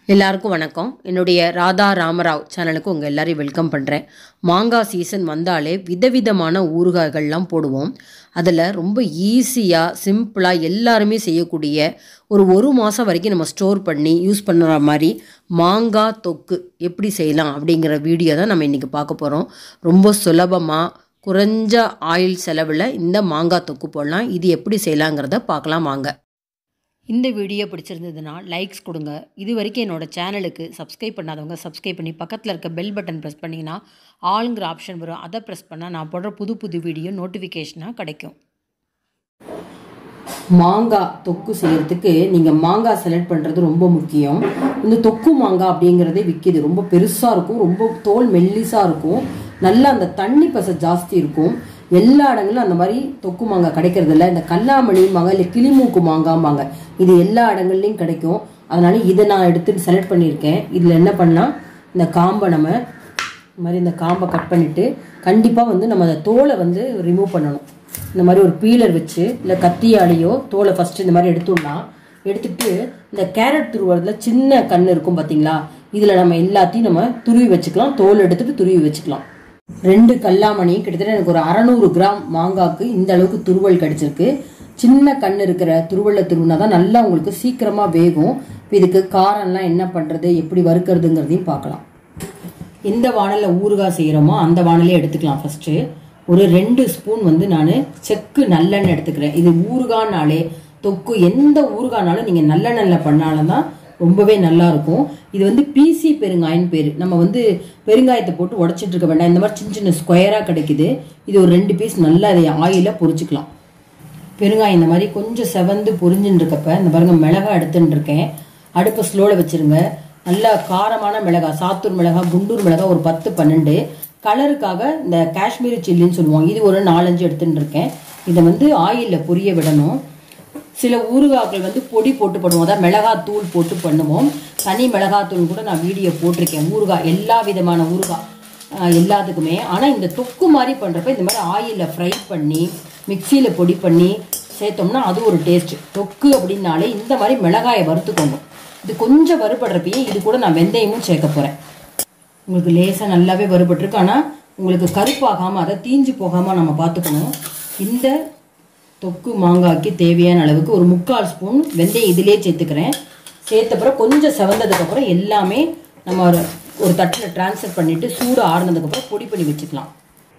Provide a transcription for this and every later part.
எல்லாருக்கும் வணக்கம் என்னுடைய ராதா ராமராவ் சேனலுக்கு உங்கள் எல்லாரையும் வெல்கம் பண்ணுறேன் மாங்காய் சீசன் வந்தாலே விதவிதமான ஊறுகாய்கள்லாம் போடுவோம் அதில் ரொம்ப ஈஸியாக சிம்பிளாக எல்லாருமே செய்யக்கூடிய ஒரு ஒரு மாதம் வரைக்கும் நம்ம ஸ்டோர் பண்ணி யூஸ் பண்ணுற மாதிரி மாங்காய் தொக்கு எப்படி செய்யலாம் அப்படிங்கிற வீடியோ தான் நம்ம இன்றைக்கி பார்க்க போகிறோம் ரொம்ப சுலபமாக குறைஞ்ச ஆயில் செலவில் இந்த மாங்காய் தொக்கு போடலாம் இது எப்படி செய்யலாங்கிறத பார்க்கலாம் வாங்க இந்த வீடியோ பிடிச்சிருந்ததுன்னா லைக்ஸ் கொடுங்க இது வரைக்கும் என்னோடய சேனலுக்கு சப்ஸ்கிரைப் பண்ணாதவங்க சப்ஸ்கிரைப் பண்ணி பக்கத்தில் இருக்க பெல் பட்டன் ப்ரெஸ் பண்ணிங்கன்னா ஆளுங்கிற ஆப்ஷன் வரும் அதை ப்ரெஸ் பண்ணால் நான் போடுற புது புது வீடியோ நோட்டிஃபிகேஷனாக கிடைக்கும் மாங்காய் தொக்கு செய்கிறதுக்கு நீங்கள் மாங்காய் செலக்ட் பண்ணுறது ரொம்ப முக்கியம் இந்த தொக்கு மாங்காய் அப்படிங்கிறதே விற்கிது ரொம்ப பெருசாக இருக்கும் ரொம்ப தோல் மெல்லிஸாக இருக்கும் நல்லா அந்த தண்ணி பசை ஜாஸ்தி இருக்கும் எல்லா இடங்களும் அந்த மாதிரி தொக்கு மாங்காய் கிடைக்கிறது இல்லை இந்த கல்லாமணி மாங்காய் இல்லை கிளிமூக்கு மாங்காம்பாங்க இது எல்லா இடங்கள்லையும் கிடைக்கும் அதனால இதை நான் எடுத்து செலக்ட் பண்ணியிருக்கேன் இதில் என்ன பண்ணால் இந்த காம்பை நம்ம இந்த மாதிரி இந்த காம்பை கட் பண்ணிவிட்டு கண்டிப்பாக வந்து நம்ம அந்த தோலை வந்து ரிமூவ் பண்ணணும் இந்த மாதிரி ஒரு பீலர் வச்சு இல்லை கத்தியாலேயோ தோலை ஃபஸ்ட்டு இந்த மாதிரி எடுத்துடலாம் எடுத்துட்டு இந்த கேரட் துருவறதுல சின்ன கண் இருக்கும் பார்த்தீங்களா இதில் நம்ம எல்லாத்தையும் நம்ம துருவி வச்சுக்கலாம் தோல் எடுத்துட்டு துருவி வச்சுக்கலாம் ரெண்டு கல்லாமணி கிட்டத்தட்ட எனக்கு ஒரு அறநூறு கிராம் மாங்காய்க்கு இந்த அளவுக்கு துருவல் கிடைச்சிருக்கு சின்ன கண் இருக்கிற துருவல்ல துருவினா தான் நல்லா உங்களுக்கு சீக்கிரமாக வேகும் இதுக்கு காரம்லாம் என்ன பண்ணுறது எப்படி வறுக்கிறதுங்கிறதையும் பார்க்கலாம் எந்த வானலில் ஊறுகாய் செய்கிறோமோ அந்த வானலே எடுத்துக்கலாம் ஃபஸ்ட்டு ஒரு ரெண்டு ஸ்பூன் வந்து நான் செக்கு நல்லெண்ணெய் எடுத்துக்கிறேன் இது ஊறுகானாலே தொக்கு எந்த ஊறுகானாலும் நீங்கள் நல்லெண்ணெயில் பண்ணாலும் தான் ரொம்பவே நல்லா இருக்கும் இது வந்து பிசி பெருங்காயன்னு பேர் நம்ம வந்து பெருங்காயத்தை போட்டு உடச்சிட்டு இருக்க வேண்டாம் இந்த மாதிரி சின்ன சின்ன ஸ்கொயராக கிடைக்குது இது ஒரு ரெண்டு பீஸ் நல்லா அதை ஆயிலில் பொரிச்சுக்கலாம் பெருங்காயம் இந்த மாதிரி கொஞ்சம் செவந்து பொரிஞ்சுன்னு இருக்கப்ப இந்த பாருங்க மிளகாய் எடுத்துன்னு இருக்கேன் அடுப்பை ஸ்லோவில் வச்சுருங்க நல்லா காரமான மிளகாய் சாத்தூர் மிளகாய் குண்டூர் மிளகாய் ஒரு பத்து பன்னெண்டு கலருக்காக இந்த காஷ்மீரி சில்லின்னு சொல்லுவாங்க இது ஒரு நாலஞ்சு எடுத்துட்டு இருக்கேன் இதை வந்து ஆயிலில் பொரிய விடணும் சில ஊறுகாய்கள் வந்து பொடி போட்டு பண்ணுவோம் அதான் மிளகாத்தூள் போட்டு பண்ணுவோம் தனி மிளகாத்தூள் கூட நான் வீடியோ போட்டிருக்கேன் ஊறுகாய் எல்லா விதமான ஊறுகாய் ஆஹ் எல்லாத்துக்குமே ஆனால் இந்த தொக்கு மாதிரி பண்ணுறப்ப இந்த மாதிரி ஆயிலில் ஃப்ரை பண்ணி மிக்சியில் பொடி பண்ணி சேர்த்தோம்னா அது ஒரு டேஸ்ட் தொக்கு அப்படின்னாலே இந்த மாதிரி மிளகாயை வறுத்துக்கோங்க இது கொஞ்சம் வறுபடுறப்பயே இது கூட நான் வெந்தயமும் சேர்க்க போகிறேன் உங்களுக்கு லேசாக நல்லாவே வறுபட்டுருக்கு ஆனால் உங்களுக்கு கருப்பாகாமல் அதை தீஞ்சு போகாமல் நம்ம பார்த்துக்கணும் இந்த தொக்கு மாங்காய்க்கு தேவையான அளவுக்கு ஒரு முக்கால் ஸ்பூன் வெந்தயம் இதிலே சேர்த்துக்கிறேன் சேர்த்தப்புறம் கொஞ்சம் செவந்ததுக்கப்புறம் எல்லாமே நம்ம ஒரு ஒரு தட்டில் ட்ரான்ஸ்ஃபர் பண்ணிவிட்டு சூடு ஆறுனதுக்கப்புறம் பொடி பண்ணி வச்சுக்கலாம்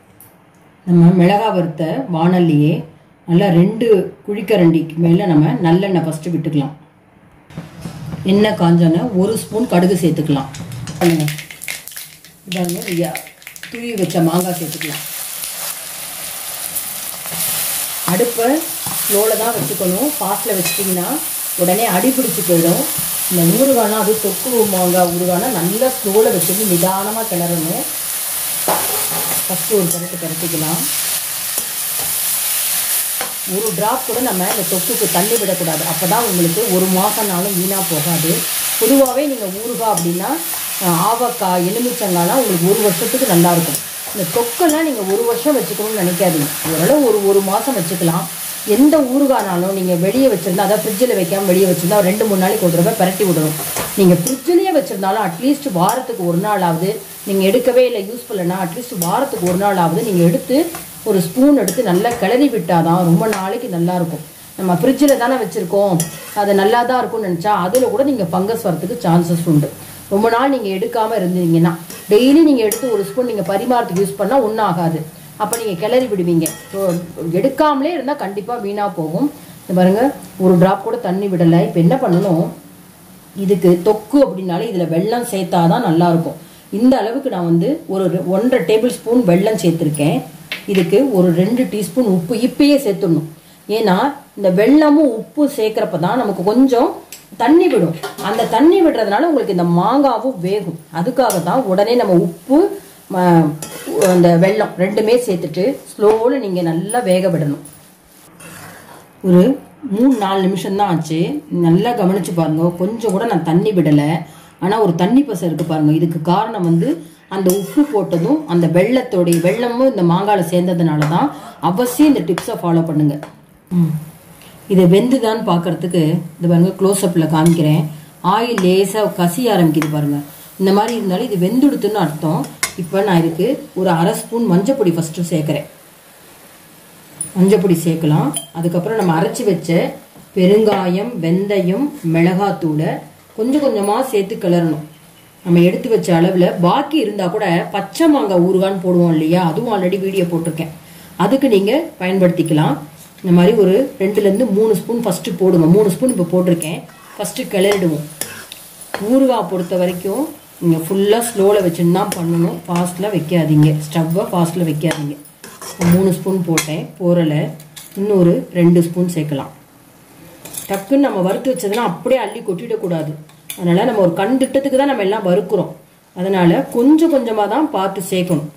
நம்ம மிளகா வறுத்த வானல்லையே நல்லா ரெண்டு குழிக்கரண்டிக்கு மேலே நம்ம நல்லெண்ணெய் ஃபஸ்ட்டு விட்டுக்கலாம் எண்ணெய் காஞ்சோன்னே ஒரு ஸ்பூன் கடுகு சேர்த்துக்கலாம் பண்ணுங்க பாருங்க ஐயா துருவி வச்ச மாங்காய் சேர்த்துக்கலாம் அடுப்பை ஸ்லோவில் தான் வச்சுக்கணும் ஃபாஸ்ட்டில் வச்சிட்டிங்கன்னா உடனே அடி பிடிச்சி போயிடும் இந்த ஊறுகானா அது தொக்கு மாங்காய் ஊறுகானா நல்லா ஸ்லோவில் வச்சுட்டு நிதானமாக கிளறணும் ஃபஸ்ட்டு ஒரு கரட்டு கரட்டிக்கலாம் ஒரு ட்ராப் கூட நம்ம இந்த தொக்குக்கு தண்ணி விடக்கூடாது அப்போ தான் உங்களுக்கு ஒரு மாதம்னாலும் வீணாக போகாது பொதுவாகவே நீங்கள் ஊறுகாய் அப்படின்னா அஹ், ஆவக்காய் எலுமிச்சங்காய்லாம் உங்களுக்கு ஒரு வருஷத்துக்கு நல்லாயிருக்கும் இந்த தொக்கெல்லாம் நீங்கள் ஒரு வருஷம் வச்சுக்கணும்னு நினைக்காதீங்க ஓரளவு ஒரு ஒரு மாதம் வச்சுக்கலாம் எந்த ஊறுகானாலும் நீங்கள் வெளியே வச்சுருந்தா அதாவது ஃப்ரிட்ஜில் வைக்காம வெளியே வச்சுருந்தா ஒரு ரெண்டு மூணு நாளைக்கு ஒரு தடவை பரட்டி விடணும் நீங்கள் ஃப்ரிட்ஜ்லேயே வச்சுருந்தாலும் அட்லீஸ்ட் வாரத்துக்கு ஒரு நாளாவது நீங்கள் எடுக்கவே இல்லை யூஸ் பண்ணலன்னா அட்லீஸ்ட் வாரத்துக்கு ஒரு நாளாவது நீங்கள் எடுத்து ஒரு ஸ்பூன் எடுத்து நல்லா கிளறி விட்டால் தான் ரொம்ப நாளைக்கு நல்லா இருக்கும் நம்ம ஃப்ரிட்ஜில் தானே வச்சுருக்கோம் அது நல்லா தான் இருக்கும்னு நினச்சா அதில் கூட நீங்கள் ஃபங்கஸ் வரதுக்கு சான்சஸ் உண்டு ரொம்ப நாள் நீங்கள் எடுக்காமல் இருந்தீங்கன்னா டெய்லி நீங்கள் எடுத்து ஒரு ஸ்பூன் நீங்கள் பரிமாறத்துக்கு யூஸ் பண்ணால் ஒன்றும் ஆகாது அப்போ நீங்கள் கிளறி விடுவீங்க ஸோ எடுக்காமலே இருந்தால் கண்டிப்பாக வீணாக போகும் இந்த பாருங்க ஒரு ட்ராப் கூட தண்ணி விடலை இப்போ என்ன பண்ணணும் இதுக்கு தொக்கு அப்படின்னாலே இதில் வெல்லம் சேர்த்தாதான் நல்லா இருக்கும் இந்த அளவுக்கு நான் வந்து ஒரு ரெ- ஒன்றரை டேபிள் ஸ்பூன் வெல்லம் சேர்த்துருக்கேன் இதுக்கு ஒரு ரெண்டு டீஸ்பூன் உப்பு இப்பயே சேர்த்துடணும் ஏன்னா இந்த வெல்லமும் உப்பு சேர்க்குறப்ப தான் நமக்கு கொஞ்சம் தண்ணி விடும் அந்த தண்ணி விடுறதுனால உங்களுக்கு இந்த மாங்காவும் வேகும் அதுக்காக தான் உடனே நம்ம உப்பு ம- அந்த வெல்லம் ரெண்டுமே சேர்த்துட்டு ஸ்லோவில் நீங்கள் நல்லா வேக விடணும் ஒரு மூணு நாலு நிமிஷம் தான் ஆச்சு நல்லா கவனிச்சு பாருங்க கொஞ்சம் கூட நான் தண்ணி விடலை ஆனால் ஒரு தண்ணி பசை இருக்கு பாருங்க இதுக்கு காரணம் வந்து அந்த உப்பு போட்டதும் அந்த வெள்ளத்தோடைய வெள்ளமும் இந்த மாங்காயில் சேர்ந்ததுனால தான் அவசியம் இந்த டிப்ஸை ஃபாலோ பண்ணுங்க ம். இது வெந்துதான்னு பார்க்கறதுக்கு இது பாருங்க க்ளோஸ்அப்பில் காமிக்கிறேன் ஆயில் லேசாக கசிய ஆரம்பிக்குது பாருங்க இந்த மாதிரி இருந்தாலும் இது வெந்துடுத்துன்னு அர்த்தம் இப்போ நான் இதுக்கு ஒரு அரை ஸ்பூன் மஞ்சப்பொடி ஃபஸ்ட்டு சேர்க்குறேன் மஞ்சப்பொடி சேர்க்கலாம் அதுக்கப்புறம் நம்ம அரைச்சி வச்ச பெருங்காயம் வெந்தயம் மிளகாத்தூளை கொஞ்சம் கொஞ்சமாக சேர்த்து கிளறணும் நம்ம எடுத்து வச்ச அளவில் பாக்கி இருந்தால் கூட பச்சை மாங்காய் ஊறுகான்னு போடுவோம் இல்லையா அதுவும் ஆல்ரெடி வீடியோ போட்டிருக்கேன் அதுக்கு நீங்கள் பயன்படுத்திக்கலாம் இந்த மாதிரி ஒரு ரெண்டுலேருந்து மூணு ஸ்பூன் ஃபஸ்ட்டு போடுங்க மூணு ஸ்பூன் இப்போ போட்டிருக்கேன் ஃபஸ்ட்டு கிளறிடுவோம் ஊறுகாய் பொறுத்த வரைக்கும் நீங்கள் ஃபுல்லாக ஸ்லோவில் வச்சுன்னு தான் பண்ணணும் ஃபாஸ்ட்டில் வைக்காதீங்க ஸ்டவ்வை ஃபாஸ்ட்டில் வைக்காதீங்க மூணு ஸ்பூன் போட்டேன் போரலை இன்னொரு ரெண்டு ஸ்பூன் சேர்க்கலாம் டக்குன்னு நம்ம வறுத்து வச்சதுன்னா அப்படியே அள்ளி கொட்டிடக்கூடாது அதனால் நம்ம ஒரு கண் திட்டத்துக்கு தான் நம்ம எல்லாம் வறுக்கிறோம் அதனால் கொஞ்சம் கொஞ்சமாக தான் பார்த்து சேர்க்கணும்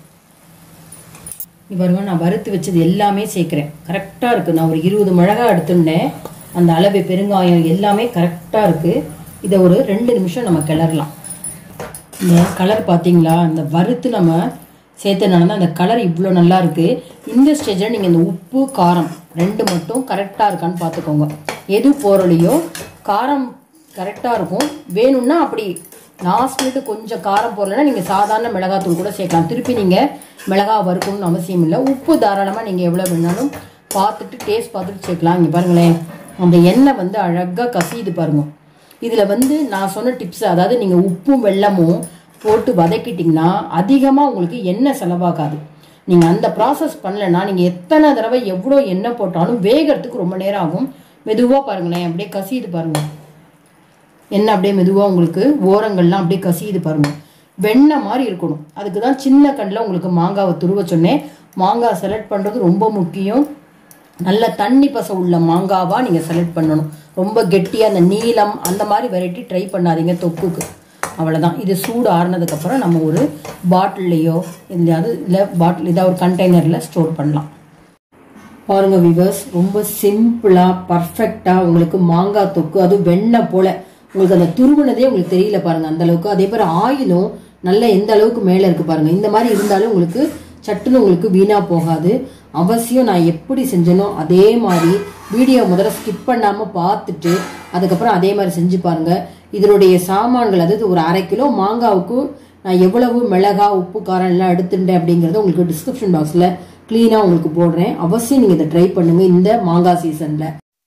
பாருங்க நான் வறுத்து வச்சது எல்லாமே சேர்க்குறேன் கரெக்டாக இருக்குது நான் ஒரு இருபது மிளகா எடுத்துட்டேன் அந்த அளவு பெருங்காயம் எல்லாமே கரெக்டாக இருக்குது இதை ஒரு ரெண்டு நிமிஷம் நம்ம கிளறலாம் இந்த கலர் பார்த்தீங்களா இந்த வறுத்து நம்ம சேர்த்தனால தான் அந்த கலர் இவ்வளோ நல்லா இருக்குது இந்த ஸ்டேஜில் நீங்கள் இந்த உப்பு காரம் ரெண்டு மட்டும் கரெக்டாக இருக்கான்னு பார்த்துக்கோங்க எது போகிறலையோ காரம் கரெக்டாக இருக்கும் வேணும்னா அப்படி லாஸ்ட் மினிட் கொஞ்சம் காரம் போடலைன்னா நீங்கள் சாதாரண மிளகாத்தூள் கூட சேர்க்கலாம் திருப்பி நீங்கள் மிளகா வறுக்கணும்னு அவசியம் இல்லை உப்பு தாராளமாக நீங்கள் எவ்வளோ வேணாலும் பார்த்துட்டு டேஸ்ட் பார்த்துட்டு சேர்க்கலாம் இங்கே பாருங்களேன் அந்த எண்ணெய் வந்து அழகாக கசியுது பாருங்க இதில் வந்து நான் சொன்ன டிப்ஸ் அதாவது நீங்கள் உப்பும் வெள்ளமும் போட்டு வதக்கிட்டிங்கன்னா அதிகமாக உங்களுக்கு எண்ணெய் செலவாகாது நீங்கள் அந்த ப்ராசஸ் பண்ணலைன்னா நீங்கள் எத்தனை தடவை எவ்வளோ எண்ணெய் போட்டாலும் வேகிறதுக்கு ரொம்ப நேரம் ஆகும் மெதுவாக பாருங்களேன் அப்படியே கசியுது பாருங்கள் எண்ணெய் அப்படியே மெதுவாக உங்களுக்கு ஓரங்கள்லாம் அப்படியே கசியுது பாருங்கள் வெண்ணெய் மாதிரி இருக்கணும் அதுக்கு தான் சின்ன கண்ணில் உங்களுக்கு மாங்காவை துருவ சொன்னேன் மாங்காய் செலக்ட் பண்ணுறது ரொம்ப முக்கியம் நல்ல தண்ணி பசை உள்ள மாங்காவாக நீங்கள் செலக்ட் பண்ணணும் ரொம்ப கெட்டியாக அந்த நீளம் அந்த மாதிரி வெரைட்டி ட்ரை பண்ணாதீங்க தொக்குக்கு அவ்வளோதான் இது சூடு ஆறுனதுக்கப்புறம் நம்ம ஒரு பாட்டில்லையோ எந்தையாவது இல்லை பாட்டில் இதாக ஒரு கண்டெய்னரில் ஸ்டோர் பண்ணலாம் பாருங்க விவர்ஸ் ரொம்ப சிம்பிளாக பர்ஃபெக்டாக உங்களுக்கு மாங்காய் தொக்கு அதுவும் வெண்ணெய் போல உங்களுக்கு அந்த துருவுனதே உங்களுக்கு தெரியல பாருங்க அந்த அளவுக்கு அதே மாதிரி ஆயிலும் நல்ல எந்த அளவுக்கு மேலே இருக்கு பாருங்க இந்த மாதிரி இருந்தாலும் உங்களுக்கு சட்டுன்னு உங்களுக்கு வீணா போகாது அவசியம் நான் எப்படி செஞ்சேனோ அதே மாதிரி வீடியோ முதல்ல ஸ்கிப் பண்ணாமல் பார்த்துட்டு அதுக்கப்புறம் அதே மாதிரி செஞ்சு பாருங்க இதனுடைய சாமான்கள் அதாவது ஒரு அரை கிலோ மாங்காவுக்கு நான் எவ்வளவு மிளகா உப்பு காரம் எல்லாம் எடுத்துட்டேன் அப்படிங்கறத உங்களுக்கு டிஸ்கிரிப்ஷன் பாக்ஸில் க்ளீனாக உங்களுக்கு போடுறேன் அவசியம் நீங்கள் இதை ட்ரை பண்ணுங்க இந்த மாங்காய் சீசனில்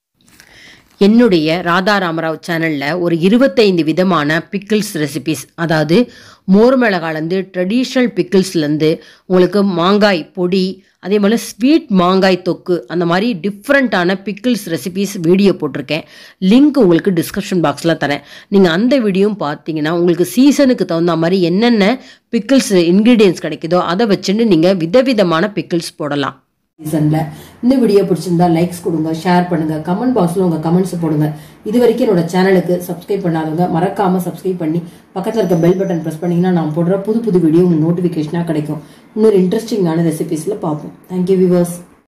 என்னுடைய ராதா ராமராவ் சேனலில் ஒரு இருபத்தைந்து விதமான பிக்கிள்ஸ் ரெசிபிஸ் அதாவது மோர் மிளகாலேருந்து ட்ரெடிஷ்னல் பிக்கிள்ஸ்லேருந்து உங்களுக்கு மாங்காய் பொடி அதே மாதிரி ஸ்வீட் மாங்காய் தொக்கு அந்த மாதிரி டிஃப்ரெண்ட்டான பிக்கிள்ஸ் ரெசிபிஸ் வீடியோ போட்டிருக்கேன் லிங்க் உங்களுக்கு டிஸ்கிரிப்ஷன் பாக்ஸில் தரேன் நீங்கள் அந்த வீடியோவும் பார்த்தீங்கன்னா உங்களுக்கு சீசனுக்கு தகுந்த மாதிரி என்னென்ன பிக்கிள்ஸ் இன்க்ரீடியன்ஸ் கிடைக்குதோ அதை வச்சுட்டு நீங்கள் விதவிதமான பிக்கிள்ஸ் போடலாம் சீசன்ல இந்த வீடியோ பிடிச்சிருந்தா லைக்ஸ் கொடுங்க ஷேர் பண்ணுங்க கமெண்ட் பாக்ஸ்ல உங்க கமெண்ட்ஸ் போடுங்க இது வரைக்கும் என்னோட சேனலுக்கு சப்ஸ்கிரைப் பண்ணாதவங்க மறக்காம சப்ஸ்கிரைப் பண்ணி பக்கத்துல இருக்க பெல் பட்டன் பிரஸ் பண்ணீங்கன்னா நான் போடுற புது புது வீடியோ உங்களுக்கு நோட்டிபிகேஷனா கிடைக்கும் இன்னொரு இன்ட்ரெஸ்டிங்கான ரெசிபிஸ்ல பார்ப்போம் தேங்க்யூ வியூவர்ஸ்